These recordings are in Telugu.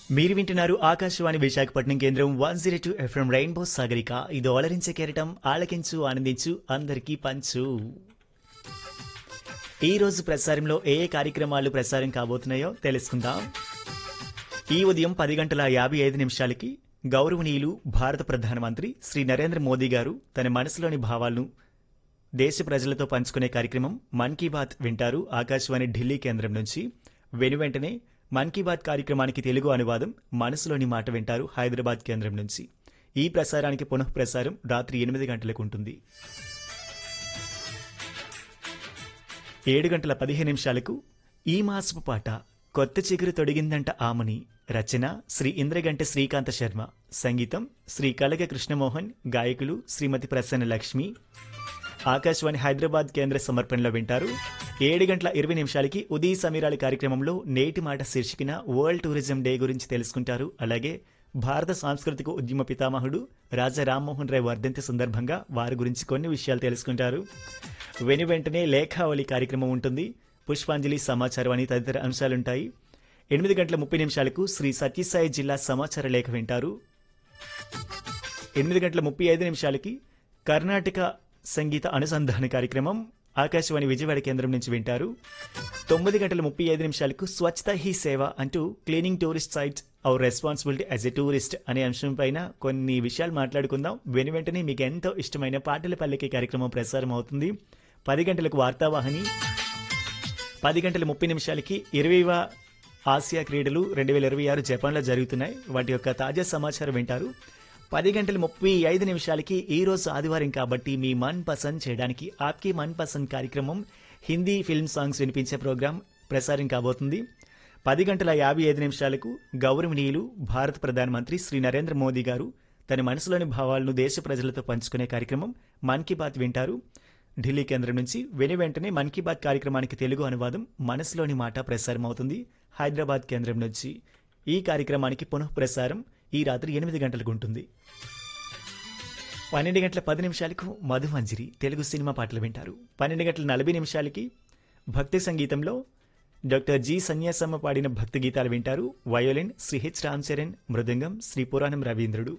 మీరు వింటున్నారు ఆకాశవాణి విశాఖపట్నం కేంద్రం one zero two FM rainbow Sagarika ఇది ఓలరించే కెరటం ఆలకించు ఆనందించు అందరికీ పంచు ఈ రోజు ప్రసారంలో ఏ ఏ కార్యక్రమాలు ప్రసారం కాబోతున్నాయో తెలుసుకుందాం ఈ ఉదయం పది గంటల యాభై ఐదు నిమిషాలకి గౌరవనీయులు భారత ప్రధానమంత్రి శ్రీ నరేంద్ర మోదీ గారు తన మనసులోని భావాలను దేశ ప్రజలతో పంచుకునే కార్యక్రమం మన్ కీ బాత్ వింటారు ఆకాశవాణి ఢిల్లీ కేంద్రం నుంచి వెనువెంటనే మన్ కీ బాత్ కార్యక్రమానికి తెలుగు అనువాదం మనసులోని మాట వింటారు హైదరాబాద్ కేంద్రం నుంచి ఈ ప్రసారానికి పునః ప్రసారం రాత్రి ఎనిమిది గంటలకు ఉంటుంది ఏడు గంటల పదిహేను నిమిషాలకు ఈ మాసపు పాట కొత్త చిగురు తొడిగిందంట ఆమని రచన శ్రీ ఇంద్రగంట శ్రీకాంత శర్మ సంగీతం శ్రీ కలగ కృష్ణమోహన్ గాయకులు శ్రీమతి ప్రసన్న లక్ష్మి ఆకాశవాణి హైదరాబాద్ కేంద్ర సమర్పణలో వింటారు ఏడు గంటల ఇరవై నిమిషాలకి ఉదయ సమీరాల కార్యక్రమంలో నేటి మాట శీర్షికన వరల్డ్ టూరిజం డే గురించి తెలుసుకుంటారు అలాగే భారత సాంస్కృతిక ఉద్యమ పితామహుడు రాజా రామ్మోహన్ రాయ్ వర్ధంతి సందర్భంగా వారి గురించి కొన్ని విషయాలు తెలుసుకుంటారు వెను వెంటనే లేఖావళి కార్యక్రమం ఉంటుంది పుష్పాంజలి సమాచారం అని తదితర అంశాలుంటాయి ఎనిమిది గంటల ముప్పై నిమిషాలకు శ్రీ సత్యసాయి జిల్లా సమాచార లేఖ వింటారు ఎనిమిది గంటల ముప్పై ఐదు నిమిషాలకి కర్ణాటక సంగీత అనుసంధాన కార్యక్రమం ఆకాశవాణి విజయవాడ కేంద్రం నుంచి వింటారు తొమ్మిది గంటల ముప్పై ఐదు నిమిషాలకు స్వచ్ఛత హీ సేవ అంటూ cleaning tourist sites our responsibility as a tourist అనే అంశం పైన కొన్ని విషయాలు మాట్లాడుకుందాం వెను వెంటనే మీకు ఎంతో ఇష్టమైన పాటల పల్లెకి కార్యక్రమం ప్రసారం అవుతుంది పది గంటలకు వార్తావాహిని పది గంటల ముప్పై నిమిషాలకి ఇరవైవ ఆసియా క్రీడలు రెండు వేల ఇరవై ఆరు జపాన్లో జరుగుతున్నాయి వాటి యొక్క తాజా సమాచారం వింటారు పది గంటల ముప్పై ఐదు నిమిషాలకి ఈ రోజు ఆదివారం కాబట్టి మీ మన్ పసంద్ చేయడానికి ఆప్కి మన్ పసంద్ కార్యక్రమం హిందీ ఫిల్మ్ సాంగ్స్ వినిపించే ప్రోగ్రాం ప్రసారం కాబోతుంది పది గంటల యాభై ఐదు నిమిషాలకు గౌరవనీయులు భారత ప్రధానమంత్రి శ్రీ నరేంద్ర మోదీ గారు తన మనసులోని భావాలను దేశ ప్రజలతో పంచుకునే కార్యక్రమం మన్ కీ బాత్ వింటారు ఢిల్లీ కేంద్రం నుంచి వెను వెంటనే మన్ కీ బాత్ కార్యక్రమానికి తెలుగు అనువాదం మనసులోని మాట ప్రసారం అవుతుంది హైదరాబాద్ కేంద్రం నుంచి ఈ కార్యక్రమానికి పునః ప్రసారం ఈ రాత్రి ఎనిమిది గంటలకు ఉంటుంది పన్నెండు గంటల పది నిమిషాలకు మధుమంజరి తెలుగు సినిమా పాటలు వింటారు పన్నెండు గంటల నలభై నిమిషాలకి భక్తి సంగీతంలో డాక్టర్ జి సన్యాసమ్మ పాడిన భక్తి గీతాలు వింటారు వయోలిన్ శ్రీ హెచ్ రామ్ చరణ్ మృదంగం శ్రీ పురాణం రవీంద్రుడు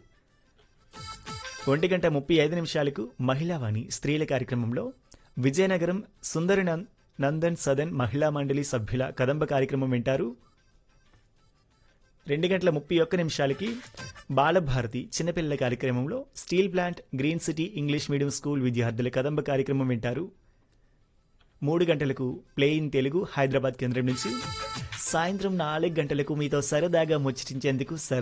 ఒంటి గంట ముప్పై ఐదు నిమిషాలకు మహిళావాణి స్త్రీల కార్యక్రమంలో విజయనగరం సుందరి నం- నందన్ సదన్ మహిళా మండలి సభ్యుల కదంబ కార్యక్రమం వింటారు రెండు గంటల ముప్పై ఒక్క నిమిషాలకి బాలభారతి చిన్నపిల్లల కార్యక్రమంలో steel plant green city English medium school విద్యార్థుల కదంబ కార్యక్రమం వింటారు మూడు గంటలకు ప్లే ఇన్ తెలుగు హైదరాబాద్ కేంద్రం నుంచి సాయంత్రం నాలుగు గంటలకు మీతో సరదాగా ముచ్చటించేందుకు సరదా